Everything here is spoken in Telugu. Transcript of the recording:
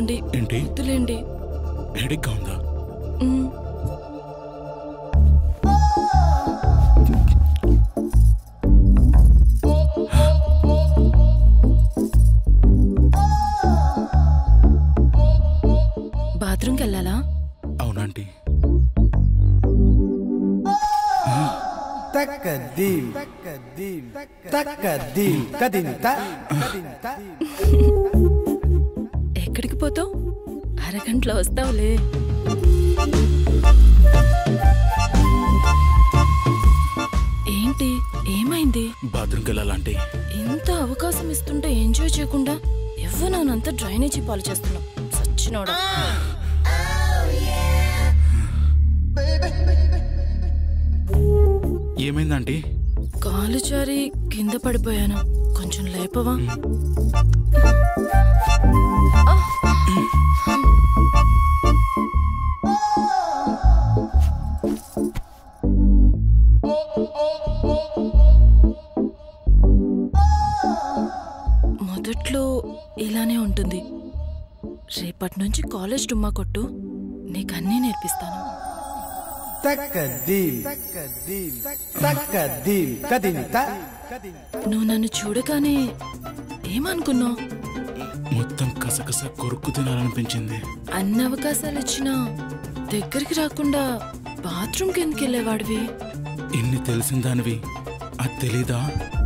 వద్దండి ఏంటి వద్దులేండి హెడేక్గా ఉందా మ్, బాత్రూమ్కి వెళ్ళాలా అవునాంటీ తక్కదీం తక్కదీం తక్కదీం కదింత కదింత ఎక్కడికి పోతావు అరగంటలో వస్తావులే ఏంటి ఏమైంది బాత్రూమ్కి వెళ్ళాలంటే ఇంత అవకాశం ఇస్తుంటే ఎంజాయ్ చేయకుండా ఎవ్వనంతా డ్రైనేజీ పాలు చేస్తున్నావు సచ్చినోడా ఏమైందంటీ కాలు జారి కింద పడిపోయాను కొంచెం లేపవా మొదట్లో ఇలానే ఉంటుంది రేపటి నుంచి కాలేజ్ డుమ్మా కొట్టు నీకన్నీ నేర్పిస్తాను తక్కదీం తక్కదీం తక్కదీం కదింత కదింత నువ్వు నన్ను చూడగానే ఏమనుకున్నావు మొత్తం కసకస కొరుక్కు తినాలనిపించింది అన్ని అవకాశాలు ఇచ్చినా దగ్గరికి రాకుండా బాత్రూమ్కి ఎందుకు వెళ్ళేవాడివి ఇన్ని తెలిసిన దానివి అది తెలీదా